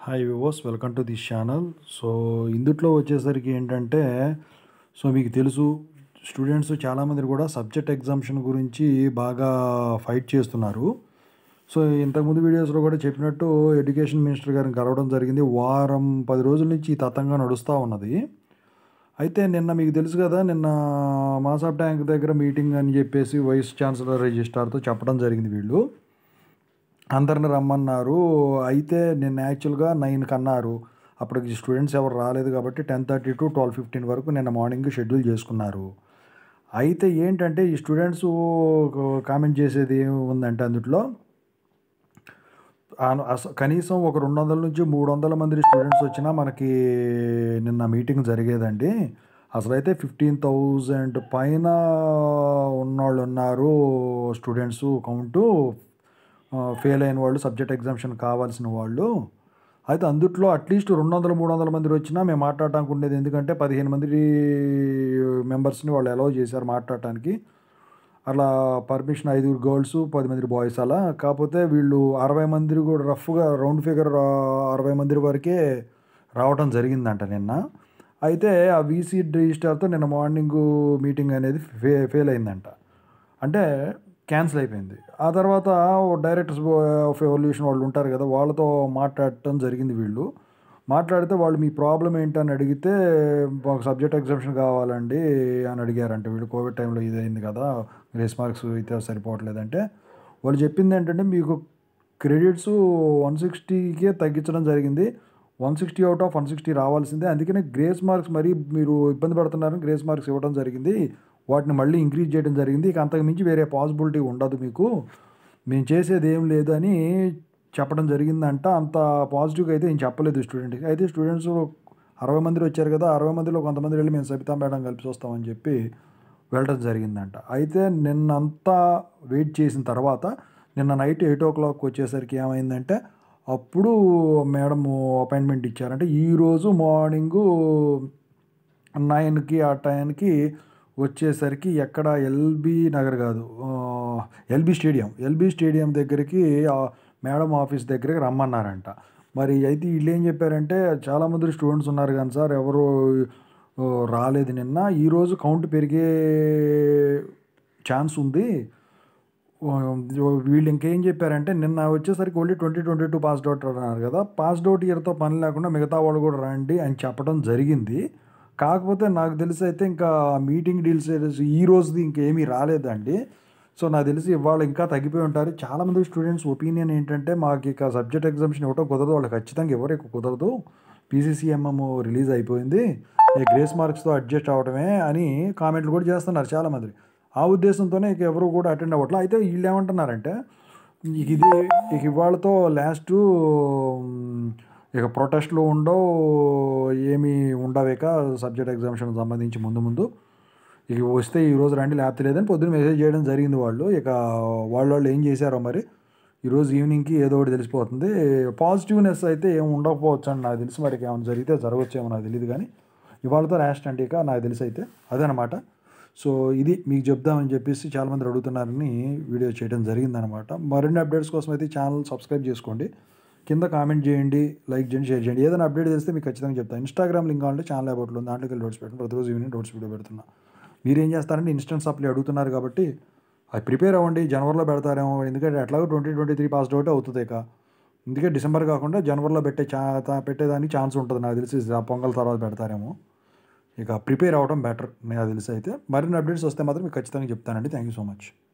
hi వివోస్ welcome to this channel so ఇందుట్లో వచ్చేసరికి ఏంటంటే సో మీకు తెలుసు స్టూడెంట్స్ చాలామంది కూడా సబ్జెక్ట్ ఎగ్జామ్షన్ గురించి బాగా ఫైట్ చేస్తున్నారు సో ఇంతకుముందు వీడియోస్లో కూడా చెప్పినట్టు ఎడ్యుకేషన్ మినిస్టర్ గారిని కలవడం జరిగింది వారం పది రోజుల నుంచి ఈ తతంగా నడుస్తూ ఉన్నది అయితే నిన్న మీకు తెలుసు కదా నిన్న మాసాబ్ ట్యాంక్ దగ్గర మీటింగ్ అని చెప్పేసి వైస్ ఛాన్సలర్ రిజిస్ట్రార్తో చెప్పడం జరిగింది వీళ్ళు అందరిని రమ్మన్నారు అయితే నిన్న యాక్చువల్గా నైన్కి అన్నారు అప్పటికి స్టూడెంట్స్ ఎవరు రాలేదు కాబట్టి ten thirty to twelve fifteen వరకు నిన్న మార్నింగ్ షెడ్యూల్ చేసుకున్నారు అయితే ఏంటంటే ఈ స్టూడెంట్స్ కామెంట్ చేసేది ఏముందంటే అందుట్లో ఆన- అస- కనీసం ఒక రెండు వందల నుంచి మూడు వందల మంది స్టూడెంట్స్ వచ్చినా మనకి నిన్న మీటింగ్ జరిగేదండి అసలు అయితే ఫిఫ్టీన్ థౌజండ్ పైన ఉన్నవాళ్ళు ఉన్నారు స్టూడెంట్స్ కౌంటు ఫెయిల్ అయిన వాళ్ళు సబ్జెక్ట్ ఎగ్జామ్షన్ కావాల్సిన వాళ్ళు అయితే అందుట్లో అట్లీస్ట్ రెండు వందల మూడు వందల మంది వచ్చినా మేము మాట్లాడటానికి ఉండేది ఎందుకంటే పదిహేను మంది మెంబర్స్ని వాళ్ళు అలౌ చేశారు మాట్లాడటానికి అలా పర్మిషన్ ఐదుగురు గర్ల్స్ పది మంది బాయ్స్ అలా కాకపోతే వీళ్ళు అరవై మంది కూడా రఫ్గా రౌండ్ ఫిగర్ అరవై మంది వరకే రావటం జరిగిందంట నిన్న అయితే ఆ వీసీ రిజిస్టార్తో నిన్న మార్నింగ్ మీటింగ్ అనేది ఫే ఫెయిల్ అయిందంట అంటే క్యాన్సిల్ అయిపోయింది ఆ తర్వాత డైరెక్టర్స్ ఆఫ్ ఎవల్యూషన్ వాళ్ళు ఉంటారు కదా వాళ్ళతో మాట్లాడటం జరిగింది వీళ్ళు మాట్లాడితే వాళ్ళు మీ ప్రాబ్లం ఏంటని అడిగితే ఒక సబ్జెక్ట్ ఎగ్జామ్షన్ కావాలండి అని అడిగారంట వీళ్ళు కోవిడ్ టైంలో ఇది అయింది కదా గ్రేస్ మార్క్స్ అయితే సరిపోవట్లేదంటే వాళ్ళు చెప్పింది ఏంటంటే మీకు క్రెడిట్స్ వన్ సిక్స్టీకే తగ్గించడం జరిగింది one sixty out of one sixty రావాల్సిందే అందుకనే గ్రేస్ మార్క్స్ మరీ మీరు ఇబ్బంది పడుతున్నారని గ్రేస్ మార్క్స్ ఇవ్వడం జరిగింది వాటిని మళ్ళీ ఇంక్రీజ్ చేయడం జరిగింది ఇక అంతకు మించి వేరే పాసిబిలిటీ ఉండదు మీకు మేము చేసేది ఏం లేదని చెప్పడం జరిగిందంట అంత పాజిటివ్గా అయితే ఏం చెప్పలేదు స్టూడెంట్కి అయితే స్టూడెంట్స్ అరవై మంది వచ్చారు కదా అరవై మందిలో కొంతమంది వెళ్ళి మేము సబితా మేడం కలిపి వస్తామని చెప్పి వెళ్ళడం జరిగిందంట అయితే నిన్నంతా వెయిట్ చేసిన తర్వాత నిన్న నైట్ ఎయిట్ ఓ క్లాక్ వచ్చేసరికి ఏమైందంటే అప్పుడు మేడం అపాయింట్మెంట్ ఇచ్చారంటే ఈరోజు మార్నింగు నైన్కి ఆ టైంకి వచ్చేసరికి ఎక్కడ ఎల్బీ నగర్ కాదు ఎల్బీ స్టేడియం ఎల్బీ స్టేడియం దగ్గరికి ఆ మేడం ఆఫీస్ దగ్గరికి రమ్మన్నారంట మరి అయితే వీళ్ళు ఏం చెప్పారంటే చాలామంది స్టూడెంట్స్ ఉన్నారు కానీ సార్ ఎవరు ఆ, రాలేదు నిన్న ఈరోజు కౌంట్ పెరిగే ఛాన్స్ ఉంది వీళ్ళు ఇంకేం చెప్పారంటే నిన్న వచ్చేసరికి only twenty twenty two passed out అన్నారు కదా పాస్డ్ అవుట్ ఇయర్తో పని లేకుండా మిగతా వాళ్ళు కూడా రండి అని చెప్పడం జరిగింది కాకపోతే నాకు తెలిసి అయితే ఇంకా మీటింగ్ డీల్స్ ఈ రోజుది ఇంకేమీ రాలేదండి సో నాకు తెలిసి ఇవాళ ఇంకా తగ్గిపోయి ఉంటారు చాలామంది స్టూడెంట్స్ ఒపీనియన్ ఏంటంటే మాకు ఇక సబ్జెక్ట్ ఎగ్జామ్షన్ ఇవ్వటం కుదరదు వాళ్ళు ఖచ్చితంగా ఎవరు ఎక్కువ కుదరదు పీసీసీఎంఎం రిలీజ్ అయిపోయింది ఈ గ్రేస్ మార్క్స్తో అడ్జస్ట్ అవడమే అని కామెంట్లు కూడా చేస్తున్నారు చాలామంది ఆ ఉద్దేశంతోనే ఇక ఎవరు కూడా అటెండ్ అవ్వట్లే అయితే వీళ్ళు ఏమంటున్నారంటే ఇక ఇది ఇక ఇవాళతో లాస్ట్ ఇక ప్రొటెస్ట్లు ఉండవు ఏమీ ఉండవేక సబ్జెక్ట్ ఎగ్జామ్షన్ సంబంధించి ముందు ముందు ఇక వస్తే ఈ రోజు రండి లేకపోతే లేదని పొద్దున్న మెసేజ్ చేయడం జరిగింది వాళ్ళు ఇక వాళ్ళ వాళ్ళు ఏం చేశారో మరి ఈరోజు ఈవినింగ్కి ఏదో ఒకటి తెలిసిపోతుంది పాజిటివ్నెస్ అయితే ఏం ఉండకపోవచ్చు అని నాకు తెలిసి మరి ఏమైనా జరిగితే జరగవచ్చేమో నాకు తెలియదు కానీ ఇవాళతో లాస్ట్ అంటే ఇక నాకు తెలిసి అయితే అదనమాట సో ఇది మీకు చెప్దామని చెప్పేసి చాలామంది అడుగుతున్నారని వీడియో చేయడం జరిగిందనమాట మరిన్ని అప్డేట్స్ కోసం అయితే ఛానల్ సబ్స్క్రైబ్ చేసుకోండి కింద కామెంట్ చేయండి లైక్ చేయండి షేర్ చేయండి ఏదైనా అప్డేట్ చేస్తే మీకు ఖచ్చితంగా చెప్తాను ఇన్స్టాగ్రామ్ లింక్ కావాలంటే ఛానల్ అబౌట్లో ఉంది దాంట్లోకి వెళ్ళి నోట్స్ పెట్టండి ప్రతిరోజు ఈవినింగ్ నోట్స్ వీడియో పెడుతున్నా మీరు ఏం చేస్తారంటే ఇన్స్టెంట్ సప్లై అడుగుతున్నారు కాబట్టి అది ప్రిపేర్ అవ్వండి జనవరిలో పెడతారేమో ఎందుకంటే ఎట్లాగో twenty twenty three pass out అవుతుంది ఇక అందుకే డిసెంబర్ కాకుండా జనవరిలో పెట్టే ఛా పెట్టేదానికి ఛాన్స్ ఉంటుంది నాకు తెలిసి ఆ పొంగల్ తర్వాత పెడతారేమో ఇక ప్రిపేర్ అవ్వడం బెటర్ నాకు తెలిసి అయితే మరిన్ని అప్డేట్స్ వస్తే మాత్రం మీకు ఖచ్చితంగా చెప్తానండి థ్యాంక్ యూ సో మచ్